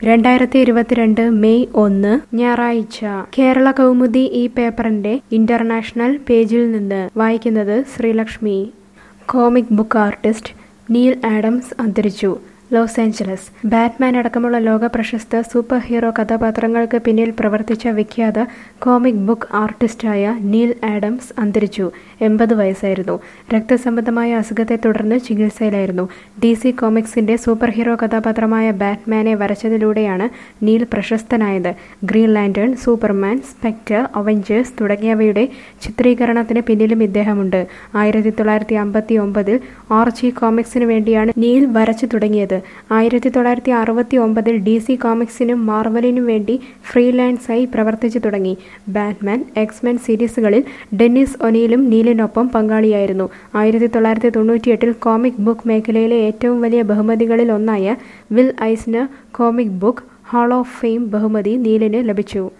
രണ്ടായിരത്തി ഇരുപത്തിരണ്ട് മെയ് ഒന്ന് ഞായറാഴ്ച കേരള കൗമുദി ഈ പേപ്പറിന്റെ ഇന്റർനാഷണൽ പേജിൽ നിന്ന് വായിക്കുന്നത് Sreelakshmi comic book artist Neal Adams അന്തരിച്ചു ലോസ് ആഞ്ചലസ് ബാറ്റ്മാൻ അടക്കമുള്ള ലോക പ്രശസ്ത സൂപ്പർ ഹീറോ കഥാപാത്രങ്ങൾക്ക് പിന്നിൽ പ്രവർത്തിച്ച വിഖ്യാത കോമിക് ബുക്ക് ആർട്ടിസ്റ്റായ നീൽ ആഡംസ് അന്തരിച്ചു എൺപത് വയസ്സായിരുന്നു രക്തസംബന്ധമായ അസുഖത്തെ തുടർന്ന് ചികിത്സയിലായിരുന്നു ഡി സി കോമിക്സിന്റെ സൂപ്പർ ഹീറോ കഥാപാത്രമായ ബാറ്റ്മാനെ വരച്ചതിലൂടെയാണ് നീൽ പ്രശസ്തനായത് Green Lantern Superman Spectre Avengers തുടങ്ങിയവയുടെ ചിത്രീകരണത്തിന് പിന്നിലും ഇദ്ദേഹമുണ്ട് ആയിരത്തി തൊള്ളായിരത്തി അമ്പത്തി ഒമ്പതിൽ ആർച്ചി കോമിക്സിന് വേണ്ടിയാണ് നീൽ വരച്ചു തുടങ്ങിയത് ആയിരത്തി തൊള്ളായിരത്തി അറുപത്തി ഒമ്പതിൽ ഡി സി കോമിക്സിനും മാർവലിനും വേണ്ടി ഫ്രീലാൻസായി പ്രവർത്തിച്ചു തുടങ്ങി ബാറ്റ്മാൻ എക്സ്മെൻ സീരീസുകളിൽ ഡെന്നിസ് ഒനീലും നീലിനൊപ്പം പങ്കാളിയായിരുന്നു ആയിരത്തി തൊള്ളായിരത്തി തൊണ്ണൂറ്റിയെട്ടിൽ കോമിക് ബുക്ക് മേഖലയിലെ ഏറ്റവും വലിയ ബഹുമതികളിൽ ഒന്നായ Will Eisner Comic Book Hall of Fame ബഹുമതി നീലിന് ലഭിച്ചു